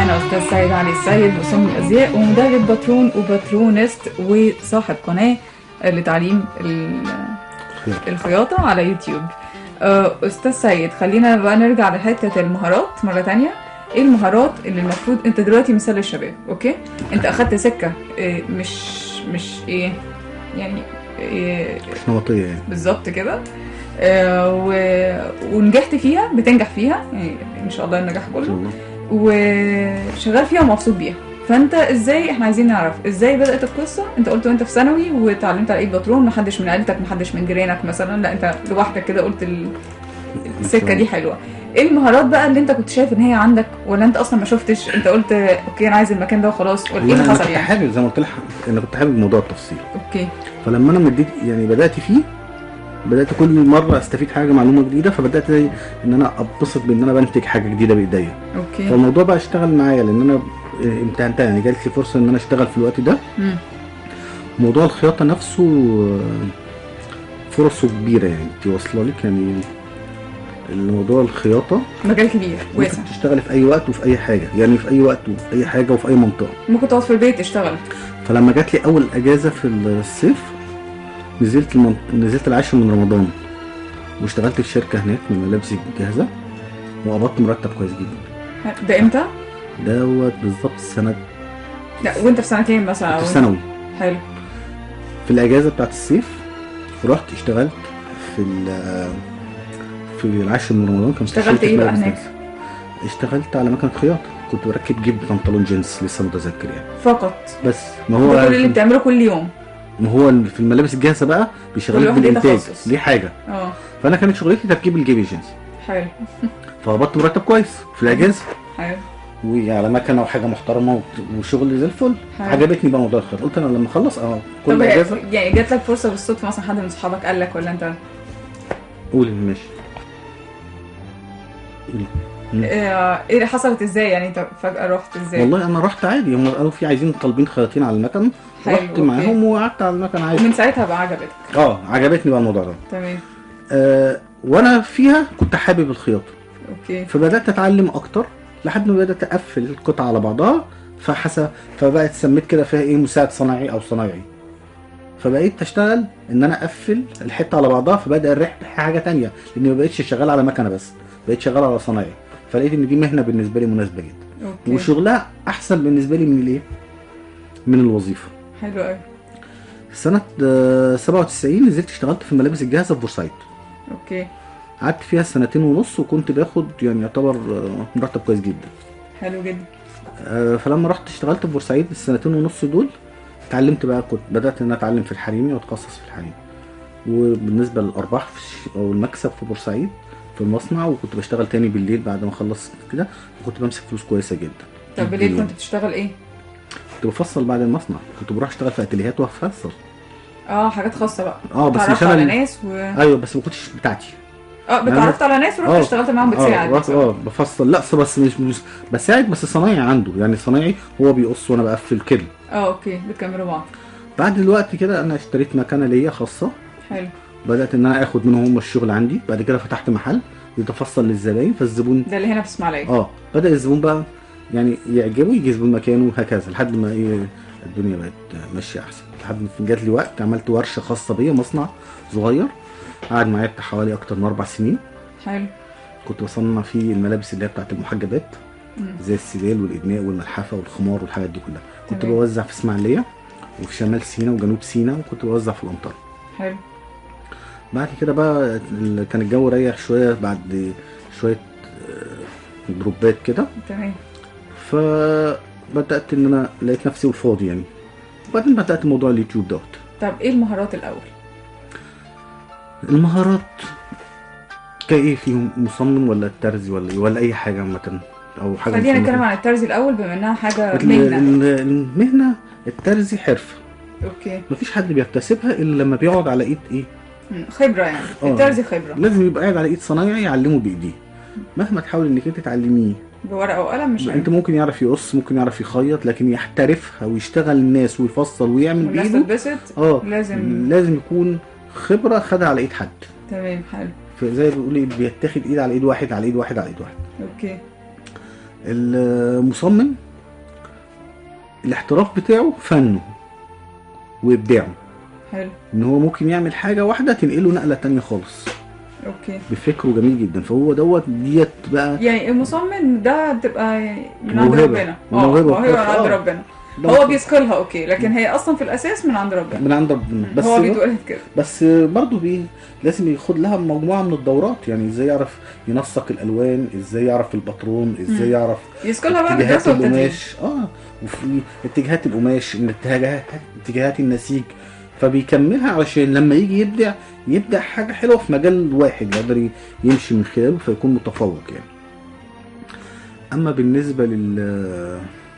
أنا أستاذ سيد علي السيد مصمم أزياء ومدرب باترون وباترونست وصاحب قناة لتعليم ال- الخياطة على يوتيوب آه، أستاذ سيد خلينا بقى نرجع لحتة المهارات مرة تانية ايه المهارات اللي المفروض انت دلوقتي مثال للشباب اوكي انت اخدت سكة إيه مش مش ايه يعني إيه مش نمطيه يعني بالظبط كده آه، و... ونجحت فيها بتنجح فيها يعني ان شاء الله النجاح ان شاء كله الله وشغال فيها ومبسوط بيها فانت ازاي احنا عايزين نعرف ازاي بدات القصه انت قلت وانت في ثانوي واتعلمت على ايد باترون محدش من عيلتك محدش من جيرانك مثلا لا انت لوحدك كده قلت ال- السكه دي حلوه ايه المهارات بقى اللي انت كنت شايف ان هي عندك ولا انت اصلا ما شفتش انت قلت اوكي انا عايز المكان ده وخلاص ولا ايه والله اللي انا حصل كنت يعني حابب زي ما قلت لك انا كنت حابب موضوع التفصيل اوكي فلما انا مديت يعني بدات فيه بدات كل مره استفيد حاجه معلومه جديده فبدات ان انا اتبسط بان انا بنتج حاجه جديده بايديا اوكي فالموضوع بقى اشتغل معايا لان انا آه، امتهنتها يعني جات لي فرصه ان انا اشتغل في الوقت ده مم. موضوع الخياطه نفسه آه، فرصه كبيره يعني انت واصله لك يعني الموضوع الخياطه مجال كبير واسع ممكن تشتغلي في اي وقت وفي اي حاجه يعني في اي وقت وفي اي حاجه وفي اي منطقه ممكن تقعد في البيت تشتغل فلما جات لي اول اجازه في الصيف نزلت المن... نزلت العاشر من رمضان واشتغلت في شركه هناك من ملابس الجاهزه وقبضت مرتب كويس جدا ده امتى؟ دوت بالظبط سنه لا وانت في سنه كام مثلا كنت أو- في ثانوي حلو في الاجازه بتاعت الصيف رحت اشتغلت في ال- في العاشر من رمضان كان في اشتغلت شركة ايه بقى ملابس هناك؟ جاهزة. اشتغلت على مكنه خياطه كنت بركب جيب بنطلون جينز لسه متذكر يعني فقط بس ما هو هو ده كل اللي بتعمله كل يوم ما هو في الملابس الجاهزه بقى كل بيشغلك واحد ليه بالانتاج تخصص. ليه حاجه اه فانا كانت شغلتي تركيب الجيب الجينز حلو فقبضت مرتب كويس في الاجازه حلو وعلى مكنه وحاجه محترمه وت- وشغل زي الفل حلو. عجبتني بقى موضوع الخياطه قلت انا لما اخلص اه طب كل اجازه يعني جات لك فرصه بالصدفه مثلا حد من صحابك قال لك ولا انت قول ماشي قولي. مم. آه، ايه اللي حصلت ازاي يعني انت فجاه رحت ازاي والله انا رحت عادي هم قالوا في عايزين طالبين خياطين على المكن حلو، رحت أوكي. معاهم وقعدت على المكن عادي ومن ساعتها بقى عجبتك اه عجبتني بقى الموضوع ده تمام آه وانا فيها كنت حابب الخياطه اوكي فبدات اتعلم اكتر لحد ما بدات اقفل القطعه على بعضها فحسب فبقت سميت كده فيها ايه مساعد صناعي او صنايعي فبقيت اشتغل ان انا اقفل الحته على بعضها فبدا الريح حاجه تانية لاني ما بقتش شغال على مكنه بس بقيت شغال على صنايعي فلقيت ان دي مهنه بالنسبه لي مناسبه جدا اوكي وشغلها احسن بالنسبه لي من الايه من الوظيفه حلو قوي سنه آه، 97 نزلت اشتغلت في الملابس الجاهزه في بورسعيد اوكي قعدت فيها سنتين ونص وكنت باخد يعني يعتبر آه، مرتب كويس جدا حلو جدا آه، فلما رحت اشتغلت في بورسعيد السنتين ونص دول اتعلمت بقى كنت بدات ان أنا اتعلم في الحريمي واتخصص في الحريمي وبالنسبه للارباح في الش- او المكسب في بورسعيد في المصنع وكنت بشتغل تاني بالليل بعد ما خلصت كده وكنت بمسك فلوس كويسه جدا طب بالليل كنت بتشتغل ايه كنت بفصل بعد المصنع كنت بروح اشتغل في اتيليهات وافصل اه حاجات خاصه بقى اه بس اتعرفت مش انا على اللي- ناس و ايوه بس ما كنتش بتاعتي اه اتعرفت على ناس ورحت آه. اشتغلت معاهم اه بتساعد بس- اه بفصل لا بس مش مش بساعد بس صنايعي عنده يعني صنايعي هو بيقص وانا بقفل كده اه اوكي بتكملوا بعض بعد الوقت كده انا اشتريت مكانه ليا خاصه حلو بدات ان انا اخد منهم هم الشغل عندي بعد كده فتحت محل يتفصل للزباين فالزبون ده اللي هنا في اسماعيليه اه بدا الزبون بقى يعني يعجبه يجي زبون مكانه هكذا لحد ما ايه الدنيا بقت ماشيه احسن لحد ما جات لي وقت عملت ورشه خاصه بيا مصنع صغير قعد معايا بتاع حوالي اكتر من اربع سنين حلو كنت بصنع فيه الملابس اللي هي بتاعت المحجبات مم. زي السدال والادناء والملحفه والخمار والحاجات دي كلها كنت تمام. بوزع في اسماعيليه وفي شمال سيناء وجنوب سيناء وكنت بوزع في الامطار حلو بعد كده بقى ال- كان الجو ريح شويه بعد شويه آه، دروبات كده تمام فبدات ان انا لقيت نفسي فاضي يعني وبعدين بدات موضوع اليوتيوب دوت طب ايه المهارات الاول المهارات كايه فيهم مصمم ولا الترزي ولا إيه؟ ولا اي حاجه عامه او حاجه خلينا مصممة. نتكلم عن الترزي الاول بما انها حاجه ال- مهنه ال- المهنه الترزي حرفه اوكي مفيش حد بيكتسبها الا لما بيقعد على ايد ايه مم. خبره يعني آه. الترزي خبره لازم يبقى قاعد على ايد صنايعي يعلمه بايديه مهما تحاول انك انت تعلميه بورقه وقلم مش انت ممكن يعرف يقص ممكن يعرف يخيط لكن يحترفها ويشتغل الناس ويفصل ويعمل والناس بايده تلبست اه لازم لازم يكون خبره خدها على ايد حد تمام حلو فزي ما بيقول ايه بيتاخد ايد على ايد واحد على ايد واحد على ايد واحد اوكي المصمم الاحتراف بتاعه فنه وابداعه حلو ان هو ممكن يعمل حاجه واحده تنقله نقله تانية خالص اوكي بفكره جميل جدا فهو دوت ديت بقى يعني المصمم ده بتبقى من عند موهبة. ربنا اه موهبة موهبه من بتاعت- عند آه. ربنا ده هو بيسكلها اوكي لكن هي اصلا في الاساس من عند ربنا من عند ربنا بس هو بيتولد كده بس برضه بي لازم ياخد لها مجموعه من الدورات يعني ازاي يعرف ينسق الالوان ازاي يعرف الباترون ازاي مم. يعرف يسكلها بقى اتجاهات بالدراسه والتدريب القماش اه وفي اتجاهات القماش من اتجاهات اتجاهات النسيج فبيكملها علشان لما يجي يبدع يبدع حاجه حلوه في مجال واحد يقدر ي- يمشي من خلاله فيكون متفوق يعني اما بالنسبه لل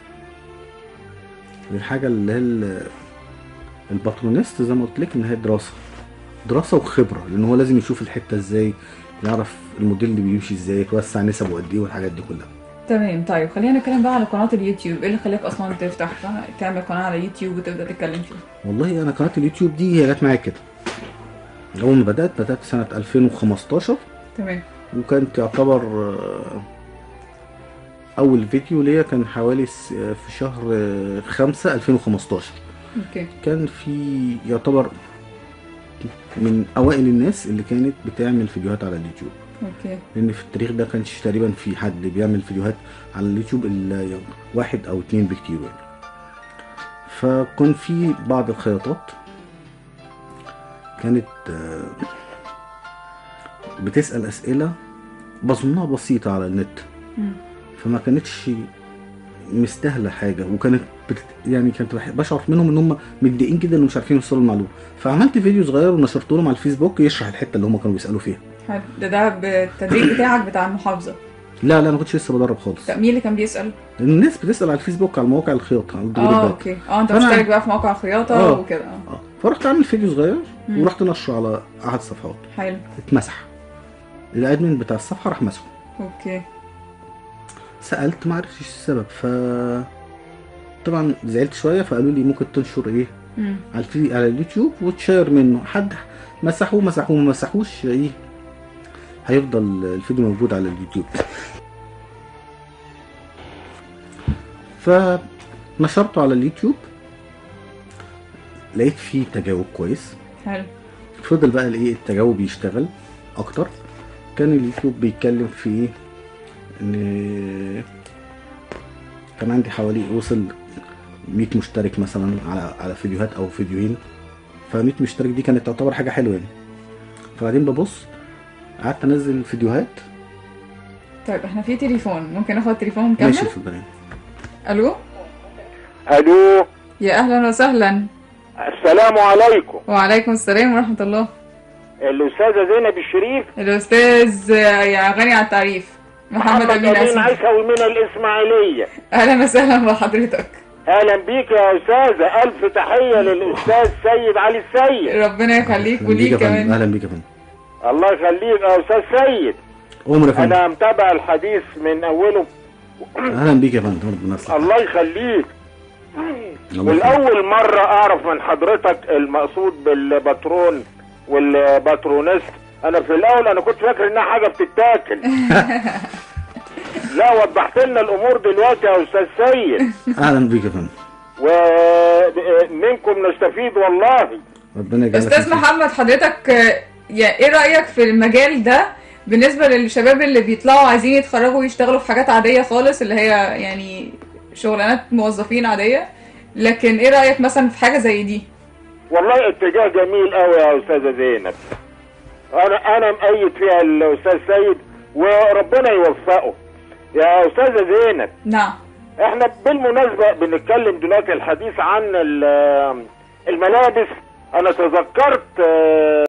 للحاجه اللي هي ال- الباترونست زي ما قلت لك ان هي دراسه دراسه وخبره لان هو لازم يشوف الحته ازاي يعرف الموديل اللي بيمشي ازاي يتوسع نسبه قد ايه والحاجات دي كلها تمام طيب خلينا نتكلم بقى على قناه اليوتيوب ايه اللي خلاك اصلا تفتح تعمل قناه على يوتيوب وتبدا تتكلم فيها والله انا قناه اليوتيوب دي هي جت معايا كده اول ما بدات بدات سنه 2015 تمام وكانت تعتبر آه، اول فيديو ليا كان حوالي س- آه، في شهر آه، خمسة 2015 اوكي كان في يعتبر من اوائل الناس اللي كانت بتعمل فيديوهات على اليوتيوب اوكي لان في التاريخ ده كانش تقريبا في حد بيعمل فيديوهات على اليوتيوب الا يعني واحد او اتنين بكتير يعني فكان في بعض الخياطات كانت آه، بتسأل أسئلة بظنها بسيطة على النت مم. فما كانتش مستاهلة حاجة وكانت بت... يعني كنت بح- بشعر منهم ان هم متضايقين جدا انهم مش عارفين يوصلوا المعلومة فعملت فيديو صغير ونشرته لهم على الفيسبوك يشرح الحتة اللي هم كانوا بيسألوا فيها حلو ده ده بالتدريب بتاعك بتاع المحافظه لا لا ما كنتش لسه بدرب خالص طب مين اللي كان بيسال الناس بتسأل على الفيسبوك على مواقع الخياطة على اه الجروبات اوكي اه انت فأنا- مشترك بقى في موقع خياطه آه. وكده اه اه فرحت عامل فيديو صغير مم. ورحت نشره على احد الصفحات حلو اتمسح الادمن بتاع الصفحه راح مسحه اوكي سالت ما عرفتش السبب ف طبعا زعلت شويه فقالوا لي ممكن تنشر ايه مم. على الفي... على اليوتيوب وتشير منه حد مسحوه مسحوه ما مسحوش ايه هيفضل الفيديو موجود على اليوتيوب فنشرته على اليوتيوب لقيت فيه تجاوب كويس حلو فضل بقى الايه التجاوب يشتغل اكتر كان اليوتيوب بيتكلم في ايه ان كان عندي حوالي وصل 100 مشترك مثلا على على فيديوهات او فيديوهين ف 100 مشترك دي كانت تعتبر حاجه حلوه يعني فبعدين ببص قعدت انزل فيديوهات طيب احنا في تليفون ممكن ناخد تليفون ونكمل ماشي في البرنامج الو الو يا اهلا وسهلا السلام عليكم وعليكم السلام ورحمه الله الاستاذه زينب الشريف الاستاذ يا غني على التعريف محمد امين امين اسمع عيسوي من الاسماعيليه اهلا وسهلا بحضرتك اهلا بيك يا استاذه الف تحيه للاستاذ سيد علي السيد ربنا يخليك أهلا بيك يا وليك فندم كمان اهلا بيك يا فندم الله يخليك يا استاذ سيد عمر يا فندم انا متابع الحديث من اوله اهلا بيك يا فندم ربنا يصلحك الله يخليك الله يخليك. والاول مره اعرف من حضرتك المقصود بالباترون والباترونست انا في الاول انا كنت فاكر انها حاجه بتتاكل لا وضحت لنا الامور دلوقتي يا استاذ سيد اهلا بيك يا فندم ومنكم نستفيد والله ربنا يجعلك استاذ خير. محمد حضرتك آه، يا ايه رايك في المجال ده بالنسبه للشباب اللي بيطلعوا عايزين يتخرجوا يشتغلوا في حاجات عاديه خالص اللي هي يعني شغلانات موظفين عاديه لكن ايه رايك مثلا في حاجه زي دي والله اتجاه جميل قوي يا استاذه زينب انا انا مأيد فيها الاستاذ سيد وربنا يوفقه يا استاذه زينب نعم احنا بالمناسبه بنتكلم دلوقتي الحديث عن ال- الملابس انا تذكرت آه،